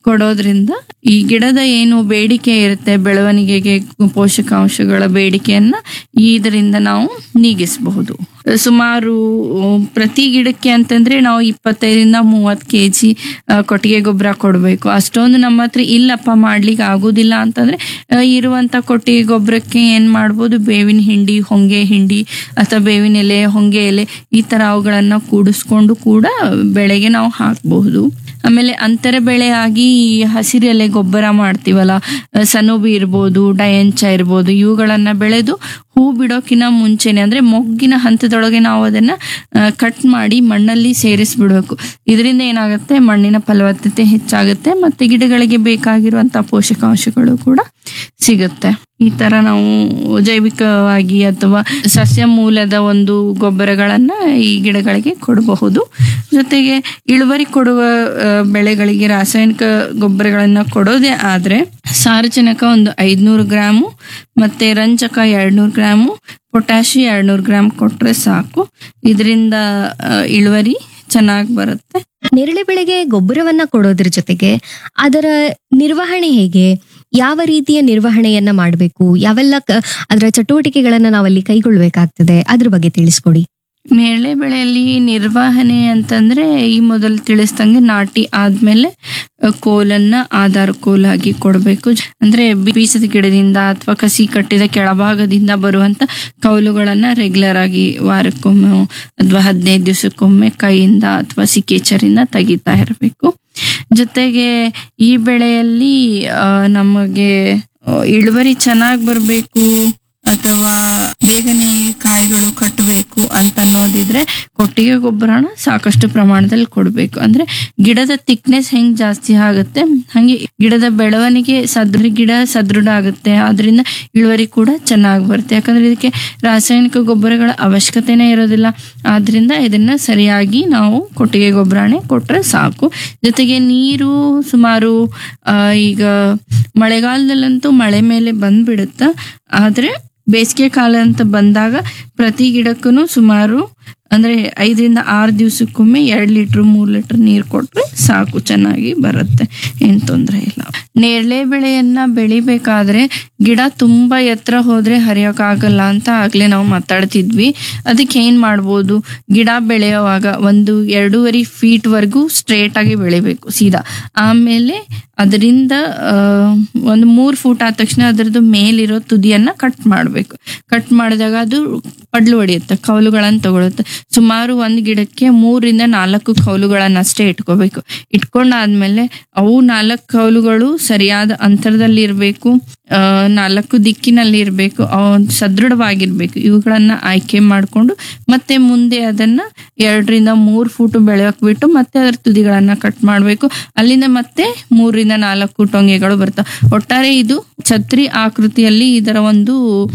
ಕೊಡೋದ್ರಿಂದ ಈ ಗಿಡದ ಏನು ಬೇಡಿಕೆ ಇರುತ್ತೆ ಬೆಳವಣಿಗೆಗೆ ಪೋಷಕಾಂಶಗಳ ಬೇಡಿಕೆಯನ್ನ ಇದರಿಂದ ನಾವು ನೀಗಿಸಬಹುದು ಸುಮಾರು ಉಮ್, ಪ್ರತಿ ಗಿಡಕ್ಕೆ ಅಂತಂದ್ರೆ ನಾವು ಇಪ್ಪತ್ತೈದರಿಂದ ಮೂವತ್ತು ಕೆ ಜಿ ಕೊಟ್ಟಿಗೆ ಗೊಬ್ಬರ ಕೊಡಬೇಕು ಅಷ್ಟೊಂದು ನಮ್ಮ ಹತ್ರ ಇಲ್ಲಪ್ಪ ಮಾಡ್ಲಿಕ್ಕೆ ಆಗೋದಿಲ್ಲ ಅಂತಂದ್ರೆ ಆ, ಇರುವಂತ ಕೊಟ್ಟಿಗೆ ಗೊಬ್ಬರಕ್ಕೆ ಏನ್ ಮಾಡ್ಬೋದು ಬೇವಿನ ಹಿಂಡಿ ಹೊಂಗೆ ಹಿಂಡಿ ಅಥವಾ ಬೇವಿನ ಎಲೆ ಹೊಂಗೆ ಎಲೆ ಈ ತರ ಅವುಗಳನ್ನ ಕೂಡಿಸ್ಕೊಂಡು ಕೂಡ ಬೆಳೆಗೆ ನಾವು ಹಾಕಬಹುದು ಆಮೇಲೆ ಅಂತರ ಬೆಳೆ ಆಗಿ ಈ ಹಸಿರು ಎಲೆ ಗೊಬ್ಬರ ಮಾಡ್ತೀವಲ್ಲ ಆ, ಸನೋಬಿ ಇರ್ಬೋದು ಡಯಂಚ ಇರ್ಬೋದು ಇವುಗಳನ್ನ ಬೆಳೆದು ಹೂ ಬಿಡೋಕಿನ ಮುಂಚೆನೆ ಅಂದ್ರೆ ಮೊಗ್ಗಿನ ಹಂತದೊಳಗೆ ನಾವು ಅದನ್ನ ಕಟ್ ಮಾಡಿ ಮಣ್ಣಲ್ಲಿ ಸೇರಿಸ್ಬಿಡ್ಬೇಕು ಇದರಿಂದ ಏನಾಗುತ್ತೆ ಮಣ್ಣಿನ ಫಲವತ್ತತೆ ಹೆಚ್ಚಾಗುತ್ತೆ ಮತ್ತೆ ಗಿಡಗಳಿಗೆ ಬೇಕಾಗಿರುವಂತ ಪೋಷಕಾಂಶಗಳು ಕೂಡ ಸಿಗುತ್ತೆ ಈ ತರ ನಾವು ಜೈವಿಕವಾಗಿ ಅಥವಾ ಸಸ್ಯ ಮೂಲದ ಒಂದು ಗೊಬ್ಬರಗಳನ್ನ ಈ ಗಿಡಗಳಿಗೆ ಕೊಡಬಹುದು ಜೊತೆಗೆ ಇಳುವರಿ ಕೊಡುವ ಆ, ಬೆಳೆಗಳಿಗೆ ರಾಸಾಯನಿಕ ಗೊಬ್ಬರಗಳನ್ನ ಕೊಡೋದೇ ಆದ್ರೆ ಸಾರಜನಕ ಒಂದು ಐದ್ನೂರು ಗ್ರಾಮು ಮತ್ತೆ ರಂಜಕ ಎರಡ್ನೂರು ಗ್ರಾಮು ಪೊಟ್ಯಾಶಿ ಎರಡ್ನೂರು ಗ್ರಾಮ್ ಕೊಟ್ರೆ ಸಾಕು ಇದರಿಂದ ಇಳುವರಿ ಚೆನ್ನಾಗಿ ಬರುತ್ತೆ ನೇರಳೆ ಬೆಳೆಗೆ ಗೊಬ್ಬರವನ್ನ ಕೊಡೋದ್ರ ಜೊತೆಗೆ ಅದರ ನಿರ್ವಹಣೆ ಹೇಗೆ ಯಾವ ರೀತಿಯ ನಿರ್ವಹಣೆಯನ್ನ ಮಾಡಬೇಕು ಯಾವೆಲ್ಲ ಕ- ಅದರ ಚಟುವಟಿಕೆಗಳನ್ನ ನಾವಲ್ಲಿ ಕೈಗೊಳ್ಬೇಕಾಗ್ತದೆ ಅದ್ರ ಬಗ್ಗೆ ತಿಳಿಸ್ಕೊಡಿ ನೇರಳೆ ಬೆಳೆಯಲ್ಲಿ ನಿರ್ವಹಣೆ ಅಂತಂದ್ರೆ ಈ ಮೊದಲು ತಿಳಿಸ್ದಂಗೆ ನಾಟಿ ಆದ್ಮೇಲೆ ಅ, ಕೋಲನ್ನ ಆಧಾರ ಕೋಲಾಗಿ ಕೊಡಬೇಕು ಅಂದ್ರೆ ಬೀಸದ ಗಿಡದಿಂದ ಅಥವಾ ಕಸಿ ಕಟ್ಟಿದ ಕೆಳಭಾಗದಿಂದ ಬರುವಂತ ಕೌಲುಗಳನ್ನ ರೆಗ್ಯುಲರ್ ಆಗಿ ವಾರಕ್ಕೊಮ್ಮೆ ಅಥವಾ ಹದಿನೈದು ದಿವಸಕ್ಕೊಮ್ಮೆ ಕೈಯಿಂದ ಅಥವಾ ಸಿಕ್ಕೇಚರಿಂದ ತೆಗಿತಾ ಇರಬೇಕು ಜೊತೆಗೆ ಈ ಬೆಳೆಯಲ್ಲಿ ಆ, ನಮಗೆ ಆ, ಇಳುವರಿ ಚೆನ್ನಾಗಿ ಬರಬೇಕು ಅಥವಾ ಬೇಗನೆ ಕಾಯಿಗಳು ಕಟ್ಟಬೇಕು ಅಂತ ಅನ್ನೋದಿದ್ರೆ ಕೊಟ್ಟಿಗೆ ಗೊಬ್ಬರನ ಸಾಕಷ್ಟು ಪ್ರಮಾಣದಲ್ಲಿ ಕೊಡಬೇಕು ಅಂದ್ರೆ ಗಿಡದ ಥಿಕ್ನೆಸ್ ಹೆಂಗ್ ಜಾಸ್ತಿ ಆಗುತ್ತೆ ಹಂಗೆ ಗಿಡದ ಬೆಳವಣಿಗೆ ಸದೃಢ ಗಿಡ ಸದೃಢ ಆಗುತ್ತೆ ಅದರಿಂದ ಇಳುವರಿ ಕೂಡ ಚೆನ್ನಾಗಿ ಬರುತ್ತೆ ಯಾಕಂದ್ರೆ ಇದಕ್ಕೆ ರಾಸಾಯನಿಕ ಗೊಬ್ಬರಗಳ ಅವಶ್ಯಕತೆನೇ ಇರೋದಿಲ್ಲ ಆದ್ರಿಂದ ಇದನ್ನ ಸರಿಯಾಗಿ ನಾವು ಕೊಟ್ಟಿಗೆ ಗೊಬ್ಬರನೇ ಕೊಟ್ರೆ ಸಾಕು ಜೊತೆಗೆ ನೀರು ಸುಮಾರು ಆ, ಈಗ ಮಳೆಗಾಲದಲ್ಲಂತೂ ಮಳೆ ಮೇಲೆ ಬಂದ್ಬಿಡುತ್ತೆ ಆದ್ರೆ ಬೇಸಿಗೆ ಕಾಲ ಅಂತ ಬಂದಾಗ ಪ್ರತಿ ಗಿಡಕ್ಕೂ ಸುಮಾರು ಅಂದ್ರೆ ಐದರಿಂದ ಆರು ದಿವಸಕ್ಕೊಮ್ಮೆ ಎರಡ್ ಲೀಟರ್ ಮೂರ್ ಲೀಟರ್ ನೀರು ಕೊಟ್ರೆ ಸಾಕು ಚೆನ್ನಾಗಿ ಬರುತ್ತೆ ಏನ್ ತೊಂದರೆ ಇಲ್ಲ ನೇರಳೆ ಬೆಳೆಯನ್ನ ಬೆಳಿಬೇಕಾದ್ರೆ ಗಿಡ ತುಂಬಾ ಎತ್ತರ ಹೋದ್ರೆ ಹರಿಯೋಕ್ಕಾಗಲ್ಲ ಅಂತ ಆಗ್ಲೇ ನಾವು ಮಾತಾಡ್ತಿದ್ವಿ ಅದಕ್ಕೆ ಏನ್ ಮಾಡ್ಬೋದು ಗಿಡ ಬೆಳೆಯುವಾಗ ಒಂದು ಎರಡೂವರೆ ಫೀಟ್ ವರ್ಗೂ ಸ್ಟ್ರೇಟ್ ಆಗಿ ಬೆಳಿಬೇಕು ಸೀದಾ ಆಮೇಲೆ ಅದರಿಂದ ಆ, ಒಂದು ಮೂರ್ ಫೂಟ್ ಆದ ತಕ್ಷಣ ಅದರದ್ದು ಮೇಲಿರೋ ತುದಿಯನ್ನ ಕಟ್ ಮಾಡ್ಬೇಕು ಕಟ್ ಮಾಡಿದಾಗ ಅದು ಪಡ್ಲು ಹೊಡೆಯುತ್ತೆ ಕೌಲುಗಳನ್ನ ತಗೊಳುತ್ತೆ ಸುಮಾರು ಒಂದ್ ಗಿಡಕ್ಕೆ ಮೂರಿಂದ ನಾಲ್ಕು ಕೌಲುಗಳನ್ನ ಅಷ್ಟೇ ಇಟ್ಕೋಬೇಕು ಇಟ್ಕೊಂಡಾದ್ಮೇಲೆ ಅವು ನಾಲ್ಕು ಕೌಲುಗಳು ಸರಿಯಾದ ಅಂತರದಲ್ಲಿ ಇರಬೇಕು ಆ ನಾಲ್ಕು ದಿಕ್ಕಿನಲ್ಲಿ ಇರಬೇಕು ಸದೃಢವಾಗಿರ್ಬೇಕು ಇವುಗಳನ್ನ ಆಯ್ಕೆ ಮಾಡಿಕೊಂಡು ಮತ್ತೆ ಮುಂದೆ ಅದನ್ನ ಎರಡರಿಂದ ಮೂರ್ ಫೂಟ್ ಬೆಳೆಯಕ್ ಬಿಟ್ಟು ಮತ್ತೆ ಅದರ ತುದಿಗಳನ್ನ ಕಟ್ ಮಾಡ್ಬೇಕು ಅಲ್ಲಿಂದ ಮತ್ತೆ ಮೂರರಿಂದ ನಾಲ್ಕು ಟೊಂಗೆಗಳು ಬರ್ತವೆ ಒಟ್ಟಾರೆ ಇದು ಛತ್ರಿ ಆಕೃತಿಯಲ್ಲಿ ಇದರ ಒಂದು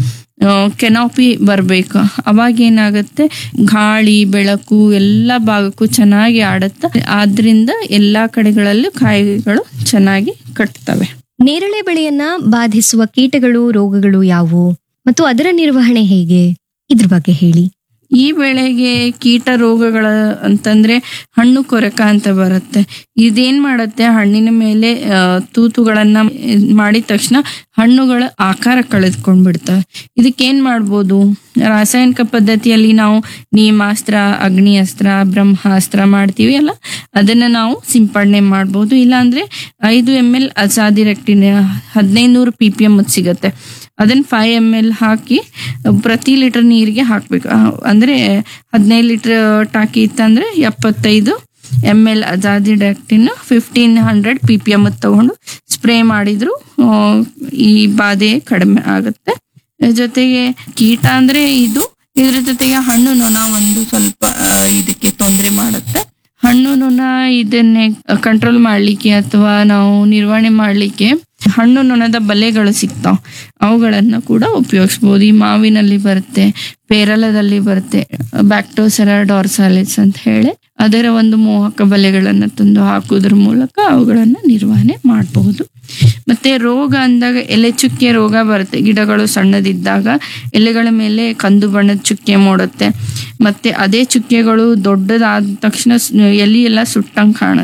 ಕೆನಾಪಿ ಬರ್ಬೇಕು ಅವಾಗ ಏನಾಗುತ್ತೆ ಗಾಳಿ ಬೆಳಕು ಎಲ್ಲ ಭಾಗಕ್ಕೂ ಚೆನ್ನಾಗಿ ಆಡುತ್ತೆ ಆದ್ರಿಂದ ಎಲ್ಲಾ ಕಡೆಗಳಲ್ಲೂ ಕಾಯಿಗಳು ಚೆನ್ನಾಗಿ ಕಟ್ತವೆ ನೇರಳೆ ಬೆಳೆಯನ್ನ ಬಾಧಿಸುವ ಕೀಟಗಳು ರೋಗಗಳು ಯಾವುವು ಮತ್ತು ಅದರ ನಿರ್ವಹಣೆ ಹೇಗೆ ಇದ್ರ ಬಗ್ಗೆ ಹೇಳಿ ಈ ಬೆಳೆಗೆ ಕೀಟ ರೋಗಗಳ ಅಂತಂದ್ರೆ ಹಣ್ಣು ಕೊರಕ ಅಂತ ಬರುತ್ತೆ ಇದೇನ್ ಮಾಡುತ್ತೆ ಹಣ್ಣಿನ ಮೇಲೆ ಆ, ತೂತುಗಳನ್ನ ಮಾಡಿದ ತಕ್ಷಣ ಹಣ್ಣುಗಳ ಆಕಾರ ಕಳೆದುಕೊಂಡ್ಬಿಡ್ತವೆ ಇದಕ್ಕೇನ್ ಮಾಡ್ಬೋದು ರಾಸಾಯನಿಕ ಪದ್ಧತಿಯಲ್ಲಿ ನಾವು ನೀಮಾಸ್ತ್ರ ಅಗ್ನಿ ಅಸ್ತ್ರ ಬ್ರಹ್ಮಾಸ್ತ್ರ ಮಾಡ್ತೀವಿ ಅಲ್ಲ ಅದನ್ನ ನಾವು ಸಿಂಪಡಣೆ ಮಾಡ್ಬೋದು ಇಲ್ಲಾಂದ್ರೆ ಐದು ಎಮ್ ಎಲ್ ಅಸಾದಿರೆಕ್ಟಿನ್ ಹದಿನೈದು ನೂರು ಪಿ ಪಿ ಎಮ್ ಸಿಗತ್ತೆ ಅದನ್ನ ಫೈವ್ ಎಮ್ ಎಲ್ ಹಾಕಿ ಪ್ರತಿ ಲೀಟರ್ ನೀರಿಗೆ ಹಾಕ್ಬೇಕು ಆ, ಅಂದ್ರೆ ಹದಿನೈದು ಲೀಟರ್ ಟಾಕಿ ಇತ್ತಂದ್ರೆ ಎಪ್ಪತ್ತೈದು M L azadirachtin fifteen hundred P P M ತಗೊಂಡು ಸ್ಪ್ರೇ ಮಾಡಿದ್ರು ಆ, ಈ ಬಾಧೆ ಕಡಿಮೆ ಆಗುತ್ತೆ ಜೊತೆಗೆ ಕೀಟ ಅಂದ್ರೆ ಇದು ಇದ್ರ ಜೊತೆಗೆ ಹಣ್ಣು ನೊಣ ಒಂದು ಸ್ವಲ್ಪ ಆ, ಇದಕ್ಕೆ ತೊಂದರೆ ಮಾಡುತ್ತೆ ಹಣ್ಣು ನೊಣ ಇದನ್ನೇ ಕಂಟ್ರೋಲ್ ಮಾಡ್ಲಿಕ್ಕೆ ಅಥವಾ ನಾವು ನಿರ್ವಹಣೆ ಮಾಡ್ಲಿಕ್ಕೆ ಹಣ್ಣು ನೊಣದ ಬಲೆಗಳು ಸಿಗ್ತಾವ್ ಅವುಗಳನ್ನ ಕೂಡ ಉಪಯೋಗಿಸ್ಬೋದು ಈ ಮಾವಿನಲ್ಲಿ ಬರುತ್ತೆ ಪೇರಲದಲ್ಲಿ ಬರುತ್ತೆ ಬ್ಯಾಕ್ಟೋಸೆರ ಡಾರ್ಸಾಲಿಸ್ ಅಂತ ಹೇಳಿ ಅದರ ಒಂದು ಮೋಹಕ ಬಲೆಗಳನ್ನ ತಂದು ಹಾಕುವುದ್ರ ಮೂಲಕ ಅವುಗಳನ್ನ ನಿರ್ವಹಣೆ ಮಾಡಬಹುದು ಮತ್ತೆ ರೋಗ ಅಂದಾಗ ಎಲೆ ಚುಕ್ಕೆ ರೋಗ ಬರುತ್ತೆ ಗಿಡಗಳು ಸಣ್ಣದಿದ್ದಾಗ ಎಲೆಗಳ ಮೇಲೆ ಕಂದು ಬಣ್ಣದ ಚುಕ್ಕೆ ಮೂಡುತ್ತೆ ಮತ್ತೆ ಅದೇ ಚುಕ್ಕೆಗಳು ದೊಡ್ಡದಾದ ತಕ್ಷಣ ಸ್- ಎಲೆ ಎಲ್ಲ ಸುಟ್ಟಂಗ್ ಕಾಣುತ್ತೆ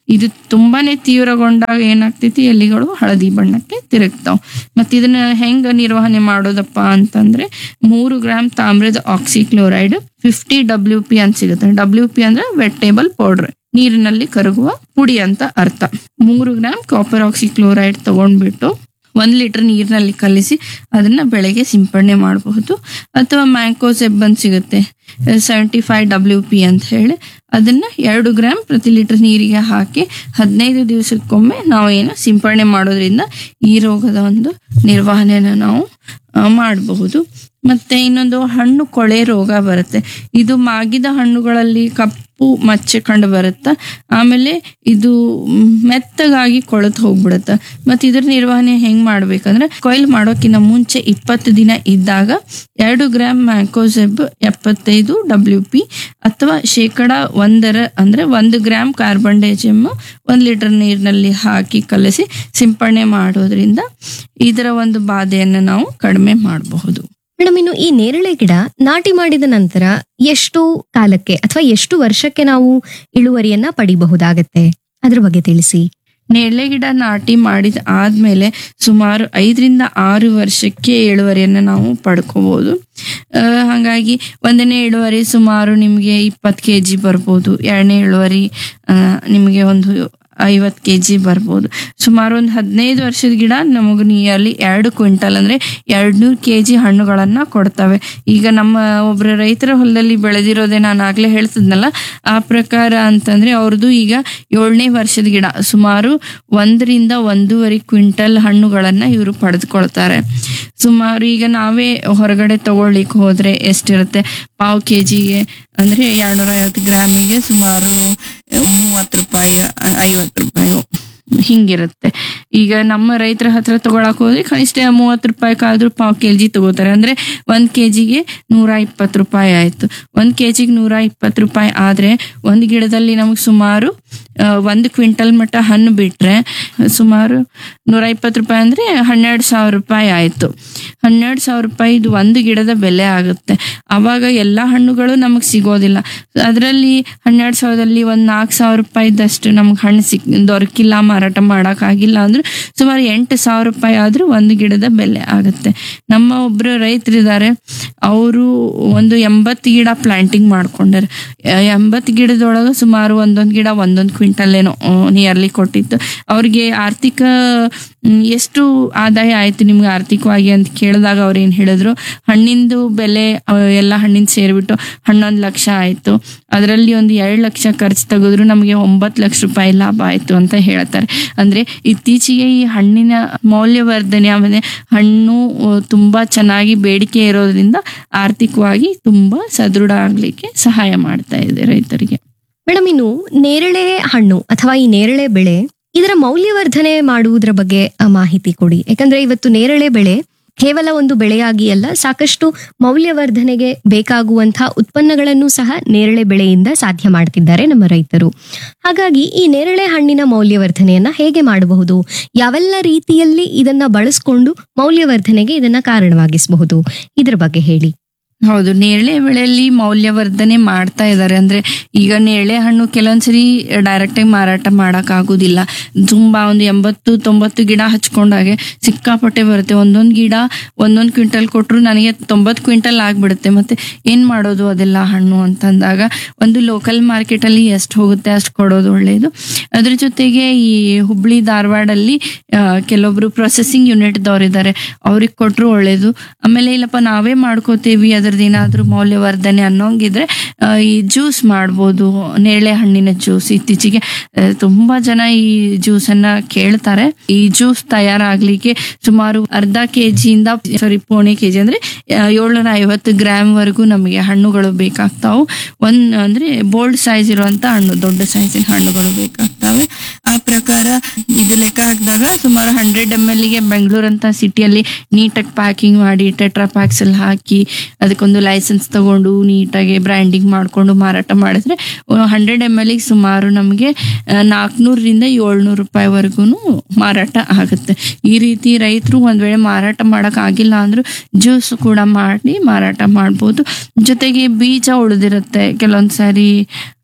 ಇದು ತುಂಬಾನೇ ತೀವ್ರಗೊಂಡಾಗ ಏನಾಗ್ತೈತಿ ಎಲಿಗಳು ಹಳದಿ ಬಣ್ಣಕ್ಕೆ ತಿರುಗ್ತಾವ್ ಮತ್ತೆ ಇದನ್ನ ಹೆಂಗ ನಿರ್ವಹಣೆ ಮಾಡೋದಪ್ಪ ಅಂತಂದ್ರೆ ಮೂರು ಗ್ರಾಮ್ ತಾಮ್ರದ ಆಕ್ಸಿಕ್ಲೋರೈಡ್ ಫಿಫ್ಟಿ ಡಬ್ಲ್ಯೂ ಪಿ ಅಂತ ಸಿಗುತ್ತೆ ಡಬ್ಲ್ಯೂ ಪಿ ಅಂದ್ರೆ ವೆಟೇಬಲ್ ಪೌಡರ್ ನೀರಿನಲ್ಲಿ ಕರಗುವ ಪುಡಿ ಅಂತ ಅರ್ಥ ಮೂರು ಗ್ರಾಮ್ ಕಾಪರ್ ಆಕ್ಸಿಕ್ಲೋರೈಡ್ ತಗೊಂಡ್ಬಿಟ್ಟು ಒಂದ್ ಲೀಟರ್ ನೀರಿನಲ್ಲಿ ಕಲಿಸಿ ಅದನ್ನ ಬೆಳೆಗೆ ಸಿಂಪಡಣೆ ಮಾಡಬಹುದು ಅಥವಾ ಮ್ಯಾಂಕೋಸೆಬ್ ಅಂತ ಸಿಗುತ್ತೆ ಸೆವೆಂಟಿ ಫೈವ್ ಡಬ್ಲ್ಯೂ ಪಿ ಅಂತ ಹೇಳಿ ಅದನ್ನ ಎರಡು ಗ್ರಾಮ್ ಪ್ರತಿ ಲೀಟರ್ ನೀರಿಗೆ ಹಾಕಿ ಹದಿನೈದು ದಿವಸಕ್ಕೊಮ್ಮೆ ನಾವು ಏನು ಸಿಂಪಡಣೆ ಮಾಡೋದ್ರಿಂದ ಈ ರೋಗದ ಒಂದು ನಿರ್ವಹಣೆನ ನಾವು ಆ, ಮಾಡಬಹುದು ಮತ್ತೆ ಇನ್ನೊಂದು ಹಣ್ಣು ಕೊಳೆ ರೋಗ ಬರುತ್ತೆ ಇದು ಮಾಗಿದ ಹಣ್ಣುಗಳಲ್ಲಿ ಕಪ್ಪು ಮಚ್ಚೆ ಕಂಡು ಬರುತ್ತೆ ಆಮೇಲೆ ಇದು ಮ್, ಮೆತ್ತಗಾಗಿ ಕೊಳೆತು ಹೋಗ್ಬಿಡುತ್ತೆ ಮತ್ತೆ ಇದ್ರ ನಿರ್ವಹಣೆ ಹೆಂಗ್ ಮಾಡ್ಬೇಕಂದ್ರೆ ಕೊಯ್ಲು ಮಾಡೋಕ್ಕಿಂತ ಮುಂಚೆ ಇಪ್ಪತ್ತು ದಿನ ಇದ್ದಾಗ ಎರಡು ಗ್ರಾಮ್ ಮ್ಯಾಂಕೋಸೆಬ್ ಎಪ್ಪತ್ತೈದು ಡಬ್ಲ್ಯೂ ಪಿ ಅಥವಾ ಶೇಕಡ ಒಂದರ ಅಂದ್ರೆ ಒಂದು ಗ್ರಾಮ್ ಕಾರ್ಬನ್ ಡೈಜಿಮ್ ಒಂದ್ ಲೀಟರ್ ನೀರಿನಲ್ಲಿ ಹಾಕಿ ಕಲಸಿ ಸಿಂಪಡಣೆ ಮಾಡೋದ್ರಿಂದ ಇದರ ಒಂದು ಬಾಧೆಯನ್ನು ನಾವು ಕಡಿಮೆ ಮಾಡಬಹುದು ಮೇಡಮ್ ಇನ್ನು ಈ ನೇರಳೆ ಗಿಡ ನಾಟಿ ಮಾಡಿದ ನಂತರ ಎಷ್ಟು ಕಾಲಕ್ಕೆ ಅಥವಾ ಎಷ್ಟು ವರ್ಷಕ್ಕೆ ನಾವು ಇಳುವರಿಯನ್ನ ಪಡಿಬಹುದಾಗತ್ತೆ ಅದ್ರ ಬಗ್ಗೆ ತಿಳಿಸಿ ನೇರಳೆ ಗಿಡ ನಾಟಿ ಮಾಡಿದ ಆದ್ಮೇಲೆ ಸುಮಾರು ಐದರಿಂದ ಆರು ವರ್ಷಕ್ಕೆ ಇಳುವರಿಯನ್ನು ನಾವು ಪಡ್ಕೋಬಹುದು ಆ, ಹಾಗಾಗಿ ಒಂದನೇ ಇಳುವರಿ ಸುಮಾರು ನಿಮಗೆ ಇಪ್ಪತ್ತು ಕೆ ಜಿ ಬರ್ಬೋದು ಎರಡನೇ ಇಳುವರಿ ಆ, ನಿಮಗೆ ಒಂದು ಐವತ್ತು ಕೆ ಜಿ ಬರ್ಬೋದು ಸುಮಾರು ಒಂದು ಹದಿನೈದು ವರ್ಷದ ಗಿಡ ನಮಗೆ ನಿಯರ್ಲಿ ಎರಡು ಕ್ವಿಂಟಲ್ ಅಂದ್ರೆ ಎರಡ್ನೂರು ಕೆ ಜಿ ಹಣ್ಣುಗಳನ್ನ ಕೊಡ್ತವೆ ಈಗ ನಮ್ಮ ಒಬ್ಬರ ರೈತರ ಹೊಲದಲ್ಲಿ ಬೆಳೆದಿರೋದೇ ನಾನು ಆಗ್ಲೇ ಹೇಳ್ತಿದ್ನಲ್ಲ ಆ ಪ್ರಕಾರ ಅಂತಂದ್ರೆ ಅವ್ರದ್ದು ಈಗ ಏಳನೇ ವರ್ಷದ ಗಿಡ ಸುಮಾರು ಒಂದರಿಂದ ಒಂದೂವರೆ ಕ್ವಿಂಟಲ್ ಹಣ್ಣುಗಳನ್ನ ಇವರು ಪಡೆದುಕೊಳ್ತಾರೆ ಸುಮಾರು ಈಗ ನಾವೇ ಹೊರಗಡೆ ತಗೊಳ್ಳಿಕ್ ಹೋದ್ರೆ ಎಷ್ಟಿರುತ್ತೆ ಪಾವ್ ಕೆ ಜಿಗೆ ಅಂದ್ರೆ ಎರಡ್ನೂರ ಐವತ್ತು ಗ್ರಾಮಿಗೆ ಸುಮಾರು ಮೂವತ್ತು ರೂಪಾಯಿ ಐವತ್ತು ರೂಪಾಯಿ ಹಿಂಗಿರುತ್ತೆ ಈಗ ನಮ್ಮ ರೈತರ ಹತ್ರ ತಗೊಳಕ್ ಹೋದ್ರೆ ಕನಿಷ್ಠ ಮೂವತ್ತು ರೂಪಾಯಿಗಾದ್ರೂ ಪಾವ್ ಕೆ ಜಿ ತಗೋತಾರೆ ಅಂದ್ರೆ ಒಂದ್ ಕೆ ಜಿಗೆ ನೂರ ಇಪ್ಪತ್ತು ರೂಪಾಯಿ ಆಯ್ತು ಒಂದ್ ಕೆ ಜಿಗೆ ನೂರ ಇಪ್ಪತ್ತು ರೂಪಾಯಿ ಆದ್ರೆ ಒಂದ್ ಗಿಡದಲ್ಲಿ ನಮಗೆ ಸುಮಾರು ಆ, ಒಂದು ಕ್ವಿಂಟಲ್ ಮಟ್ಟ ಹಣ್ಣು ಬಿಟ್ರೆ ಸುಮಾರು ನೂರ ಇಪ್ಪತ್ತು ರೂಪಾಯಿ ಅಂದ್ರೆ ಹನ್ನೆರಡು ಸಾವಿರ ರೂಪಾಯಿ ಆಯ್ತು ಹನ್ನೆರಡು ಸಾವಿರ ರೂಪಾಯಿ ಇದು ಒಂದು ಗಿಡದ ಬೆಲೆ ಆಗುತ್ತೆ ಅವಾಗ ಎಲ್ಲಾ ಹಣ್ಣುಗಳು ನಮಗ್ ಸಿಗೋದಿಲ್ಲ ಅದರಲ್ಲಿ ಹನ್ನೆರಡು ಸಾವಿರದಲ್ಲಿ ಒಂದ್ ನಾಲ್ಕು ಸಾವಿರ ರೂಪಾಯಿದಷ್ಟು ನಮ್ಗೆ ಹಣ್ಣು ಸಿಕ್ ದೊರಕಿಲ್ಲ ಮಾರಾಟ ಮಾಡಕ್ ಆಗಿಲ್ಲ ಅಂದ್ರೆ ಸುಮಾರು ಎಂಟು ಸಾವಿರ ರೂಪಾಯಿ ಆದ್ರೂ ಒಂದು ಗಿಡದ ಬೆಲೆ ಆಗುತ್ತೆ ನಮ್ಮ ಒಬ್ರು ರೈತರಿದ್ದಾರೆ ಅವರು ಒಂದು ಎಂಬತ್ತು ಗಿಡ ಪ್ಲಾಂಟಿಂಗ್ ಮಾಡ್ಕೊಂಡಾರೆ ಎಂಬತ್ತು ಗಿಡದೊಳಗೆ ಸುಮಾರು ಒಂದೊಂದು ಗಿಡ ಒಂದೊಂದು ಕ್ವಿಂಟಲ್ ಏನೋ ನಿಯರ್ಲಿ ಕೊಟ್ಟಿತ್ತು ಅವ್ರಿಗೆ ಆರ್ಥಿಕ ಮ್, ಎಷ್ಟು ಆದಾಯ ಆಯ್ತು ನಿಮ್ಗೆ ಆರ್ಥಿಕವಾಗಿ ಅಂತ ಕೇಳಿದಾಗ ಅವ್ರು ಏನ್ ಹೇಳಿದ್ರು ಹಣ್ಣಿಂದು ಬೆಲೆ ಆ, ಎಲ್ಲ ಹಣ್ಣಿನ ಸೇರಿಬಿಟ್ಟು ಹನ್ನೊಂದು ಲಕ್ಷ ಆಯ್ತು ಅದರಲ್ಲಿ ಒಂದು ಎರಡು ಲಕ್ಷ ಖರ್ಚು ತೆಗೆದ್ರು ನಮಗೆ ಒಂಬತ್ತು ಲಕ್ಷ ರೂಪಾಯಿ ಲಾಭ ಆಯ್ತು ಅಂತ ಹೇಳ್ತಾರೆ ಅಂದ್ರೆ ಇತ್ತೀಚೆಗೆ ಈ ಹಣ್ಣಿನ ಮೌಲ್ಯವರ್ಧನೆ ಆಮೇಲೆ ಹಣ್ಣು ಆ, ತುಂಬಾ ಚೆನ್ನಾಗಿ ಬೇಡಿಕೆ ಇರೋದ್ರಿಂದ ಆರ್ಥಿಕವಾಗಿ ತುಂಬಾ ಸದೃಢ ಆಗ್ಲಿಕ್ಕೆ ಸಹಾಯ ಮಾಡ್ತಾ ಇದೆ ರೈತರಿಗೆ ಮೇಡಮ್ ಇನ್ನು ನೇರಳೆ ಹಣ್ಣು ಅಥವಾ ಈ ನೇರಳೆ ಬೆಳೆ ಇದರ ಮೌಲ್ಯವರ್ಧನೆ ಮಾಡುವುದರ ಬಗ್ಗೆ ಆ, ಮಾಹಿತಿ ಕೊಡಿ ಯಾಕಂದ್ರೆ ಇವತ್ತು ನೇರಳೆ ಬೆಳೆ ಕೇವಲ ಒಂದು ಬೆಳೆಯಾಗಿ ಅಲ್ಲ ಸಾಕಷ್ಟು ಮೌಲ್ಯವರ್ಧನೆಗೆ ಬೇಕಾಗುವಂತಹ ಉತ್ಪನ್ನಗಳನ್ನು ಸಹ ನೇರಳೆ ಬೆಳೆಯಿಂದ ಸಾಧ್ಯ ಮಾಡ್ತಿದ್ದಾರೆ ನಮ್ಮ ರೈತರು ಹಾಗಾಗಿ ಈ ನೇರಳೆ ಹಣ್ಣಿನ ಮೌಲ್ಯವರ್ಧನೆಯನ್ನ ಹೇಗೆ ಮಾಡಬಹುದು ಯಾವೆಲ್ಲ ರೀತಿಯಲ್ಲಿ ಇದನ್ನ ಬಳಸ್ಕೊಂಡು ಮೌಲ್ಯವರ್ಧನೆಗೆ ಇದನ್ನ ಕಾರಣವಾಗಿಸಬಹುದು ಇದ್ರ ಬಗ್ಗೆ ಹೇಳಿ ಹೌದು ನೇರಳೆ ಬೆಳೆಯಲ್ಲಿ ಮೌಲ್ಯವರ್ಧನೆ ಮಾಡ್ತಾ ಇದ್ದಾರೆ ಅಂದ್ರೆ ಈಗ ನೇರಳೆ ಹಣ್ಣು ಕೆಲವೊಂದ್ಸರಿ ಡೈರೆಕ್ಟ್ ಆಗಿ ಮಾರಾಟ ಮಾಡಕ್ ಆಗುದಿಲ್ಲ ತುಂಬಾ ಒಂದು ಎಂಬತ್ತು ತೊಂಬತ್ತು ಗಿಡ ಹಚ್ಕೊಂಡಾಗೆ ಸಿಕ್ಕಾಪಟ್ಟೆ ಬರುತ್ತೆ ಒಂದೊಂದ್ ಗಿಡ ಒಂದೊಂದ್ ಕ್ವಿಂಟಲ್ ಕೊಟ್ರು ನನಗೆ ತೊಂಬತ್ ಕ್ವಿಂಟಲ್ ಆಗ್ಬಿಡುತ್ತೆ ಮತ್ತೆ ಏನ್ ಮಾಡೋದು ಅದೆಲ್ಲ ಹಣ್ಣು ಅಂತಂದಾಗ ಒಂದು ಲೋಕಲ್ ಮಾರ್ಕೆಟ್ ಅಲ್ಲಿ ಎಷ್ಟು ಹೋಗುತ್ತೆ ಅಷ್ಟು ಕೊಡೋದು ಒಳ್ಳೇದು ಅದ್ರ ಜೊತೆಗೆ ಈ ಹುಬ್ಳಿ ಧಾರವಾಡಲ್ಲಿ ಆ, ಕೆಲವೊಬ್ರು ಪ್ರೊಸೆಸಿಂಗ್ ಯೂನಿಟ್ ದವ್ರಿದ್ದಾರೆ ಅವ್ರಿಗೆ ಕೊಟ್ರು ಒಳ್ಳೇದು ಆಮೇಲೆ ಇಲ್ಲಪ್ಪ ನಾವೇ ಮಾಡ್ಕೋತೀವಿ ಅದ್ರದ್ದು ಏನಾದ್ರೂ ಮೌಲ್ಯವರ್ಧನೆ ಅನ್ನೋಂಗಿದ್ರೆ ಆ, ಈ ಜ್ಯೂಸ್ ಮಾಡ್ಬೋದು ನೇರಳೆ ಹಣ್ಣಿನ ಜ್ಯೂಸ್ ಇತ್ತೀಚೆಗೆ ಆ, ತುಂಬಾ ಜನ ಈ ಜ್ಯೂಸ್ ಅನ್ನ ಕೇಳ್ತಾರೆ ಈ ಜ್ಯೂಸ್ ತಯಾರಾಗ್ಲಿಕ್ಕೆ ಸುಮಾರು ಅರ್ಧ ಕೆಜಿಯಿಂದ ಸಾರಿ ಪೋಣೆ ಕೆಜಿ ಅಂದ್ರೆ ಏಳ್ನೂರ ಐವತ್ತು ಗ್ರಾಮ್ ವರೆಗೂ ನಮಗೆ ಹಣ್ಣುಗಳು ಬೇಕಾಗ್ತಾವು ಒಂದ್ ಅಂದ್ರೆ ಬೋಲ್ಡ್ ಸೈಜ್ ಇರುವಂತ ಹಣ್ಣು ದೊಡ್ಡ ಸೈಜಿನ ಹಣ್ಣುಗಳು ಬೇಕಾಗ್ತವೆ ಆ ಪ್ರಕಾರ ಇದು ಲೆಕ್ಕ ಹಾಕಿದಾಗ ಸುಮಾರು ಹಂಡ್ರೆಡ್ ಎಮ್ ಎಲ್ ಗೆ ಬೆಂಗಳೂರು ಅಂತ ಸಿಟಿಯಲ್ಲಿ ನೀಟಾಗಿ ಪ್ಯಾಕಿಂಗ್ ಮಾಡಿ ಟೆಟ್ರಾ ಪ್ಯಾಕ್ಸ್ ಅಲ್ಲಿ ಹಾಕಿ ಅದಕ್ಕೊಂದು ಲೈಸೆನ್ಸ್ ತಗೊಂಡು ನೀಟಾಗಿ ಬ್ರ್ಯಾಂಡಿಂಗ್ ಮಾಡ್ಕೊಂಡು ಮಾರಾಟ ಮಾಡಿದ್ರೆ ಹಂಡ್ರೆಡ್ ಎಮ್ ಎಲ್ ಸುಮಾರು ನಮಗೆ ನಾಲ್ಕುನೂರರಿಂದ ಏಳ್ನೂರು ರೂಪಾಯಿವರೆಗೂ ಮಾರಾಟ ಆಗುತ್ತೆ ಈ ರೀತಿ ರೈತರು ಒಂದ್ ವೇಳೆ ಮಾರಾಟ ಮಾಡಕ್ ಆಗಿಲ್ಲ ಅಂದ್ರೂ ಜ್ಯೂಸ್ ಕೂಡ ಮಾಡಿ ಮಾರಾಟ ಮಾಡ್ಬೋದು ಜೊತೆಗೆ ಬೀಜ ಉಳಿದಿರುತ್ತೆ ಕೆಲವೊಂದ್ ಸಾರಿ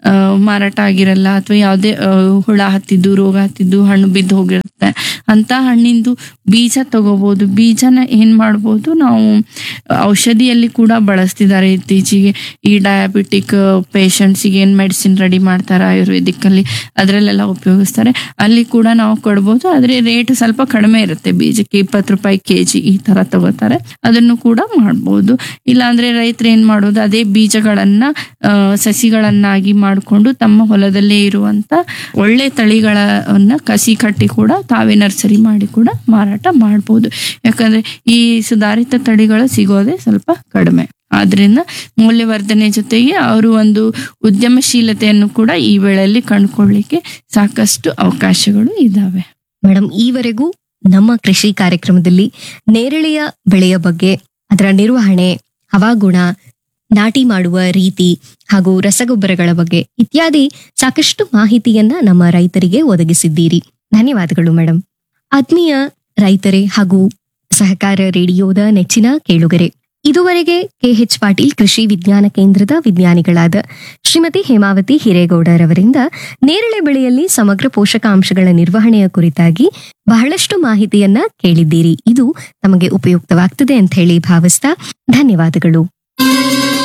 ಆ, ಮಾರಾಟ ಆಗಿರಲ್ಲ ಅಥವಾ ಯಾವುದೇ ಆ, ಹುಳ ಹತ್ತಿದ್ದು ರೋಗ ಹತ್ತಿದ್ದು ಹಣ್ಣು ಬಿದ್ದು ಹೋಗಿರುತ್ತೆ ಅಂತ ಹಣ್ಣಿಂದು ಬೀಜ ತಗೋಬಹುದು ಬೀಜನ ಏನ್ ಮಾಡ್ಬೋದು ನಾವು ಔಷಧಿಯಲ್ಲಿ ಕೂಡ ಬಳಸ್ತಿದ್ದಾರೆ ಇತ್ತೀಚೆಗೆ ಈ ಡಯಾಬಿಟಿಕ್ ಪೇಷಂಟ್ಸಿಗೆ ಏನ್ ಮೆಡಿಸಿನ್ ರೆಡಿ ಮಾಡ್ತಾರೆ ಆಯುರ್ವೇದಿಕ್ ಅಲ್ಲಿ ಅದರಲ್ಲೆಲ್ಲ ಉಪಯೋಗಿಸ್ತಾರೆ ಅಲ್ಲಿ ಕೂಡ ನಾವು ಕೊಡ್ಬೋದು ಆದ್ರೆ ರೇಟ್ ಸ್ವಲ್ಪ ಕಡಿಮೆ ಇರುತ್ತೆ ಬೀಜಕ್ಕೆ ಇಪ್ಪತ್ತು ರೂಪಾಯಿ ಕೆಜಿ ಈ ತರ ತಗೋತಾರೆ ಅದನ್ನು ಕೂಡ ಮಾಡ್ಬೋದು ಇಲ್ಲಾಂದ್ರೆ ರೈತರು ಏನ್ ಮಾಡೋದು ಅದೇ ಬೀಜಗಳನ್ನ ಆ, ಸಸಿಗಳನ್ನಾಗಿ ಮಾಡಿಕೊಂಡು ತಮ್ಮ ಹೊಲದಲ್ಲೇ ಇರುವಂತ ಒಳ್ಳೆ ತಳಿಗಳನ್ನ ಕಸಿ ಕಟ್ಟಿ ಕೂಡ ತಾವೇ ನರ್ಸರಿ ಮಾಡಿ ಕೂಡ ಮಾರಾಟ ಮಾಡ್ಬೋದು ಯಾಕಂದ್ರೆ ಈ ಸುಧಾರಿತ ತಳಿಗಳು ಸಿಗೋದೇ ಸ್ವಲ್ಪ ಕಡಿಮೆ ಆದ್ರಿಂದ ಮೌಲ್ಯವರ್ಧನೆ ಜೊತೆಗೆ ಅವರು ಒಂದು ಉದ್ಯಮಶೀಲತೆಯನ್ನು ಕೂಡ ಈ ವೇಳೆಯಲ್ಲಿ ಕಂಡುಕೊಳ್ಳಿಕ್ಕೆ ಸಾಕಷ್ಟು ಅವಕಾಶಗಳು ಇದಾವೆ ಮೇಡಮ್ ಈವರೆಗೂ ನಮ್ಮ ಕೃಷಿ ಕಾರ್ಯಕ್ರಮದಲ್ಲಿ ನೇರಳೆಯ ಬೆಳೆಯ ಬಗ್ಗೆ ಅದರ ನಿರ್ವಹಣೆ ಹವಾಗುಣ ನಾಟಿ ಮಾಡುವ ರೀತಿ ಹಾಗೂ ರಸಗೊಬ್ಬರಗಳ ಬಗ್ಗೆ ಇತ್ಯಾದಿ ಸಾಕಷ್ಟು ಮಾಹಿತಿಯನ್ನ ನಮ್ಮ ರೈತರಿಗೆ ಒದಗಿಸಿದ್ದೀರಿ ಧನ್ಯವಾದಗಳು ಮೇಡಮ್ ಆತ್ಮೀಯ ರೈತರೇ ಹಾಗೂ ಸಹಕಾರ ರೇಡಿಯೋದ ನೆಚ್ಚಿನ ಕೇಳುಗರೆ ಇದುವರೆಗೆ ಕೆಎಚ್ ಪಾಟೀಲ್ ಕೃಷಿ ವಿಜ್ಞಾನ ಕೇಂದ್ರದ ವಿಜ್ಞಾನಿಗಳಾದ ಶ್ರೀಮತಿ ಹೇಮಾವತಿ ಹಿರೇಗೌಡರವರಿಂದ ನೇರಳೆ ಬೆಳೆಯಲ್ಲಿ ಸಮಗ್ರ ಪೋಷಕಾಂಶಗಳ ನಿರ್ವಹಣೆಯ ಕುರಿತಾಗಿ ಬಹಳಷ್ಟು ಮಾಹಿತಿಯನ್ನ ಕೇಳಿದ್ದೀರಿ ಇದು ನಮಗೆ ಉಪಯುಕ್ತವಾಗ್ತದೆ ಅಂತ ಹೇಳಿ ಭಾವಿಸ್ತಾ ಧನ್ಯವಾದಗಳು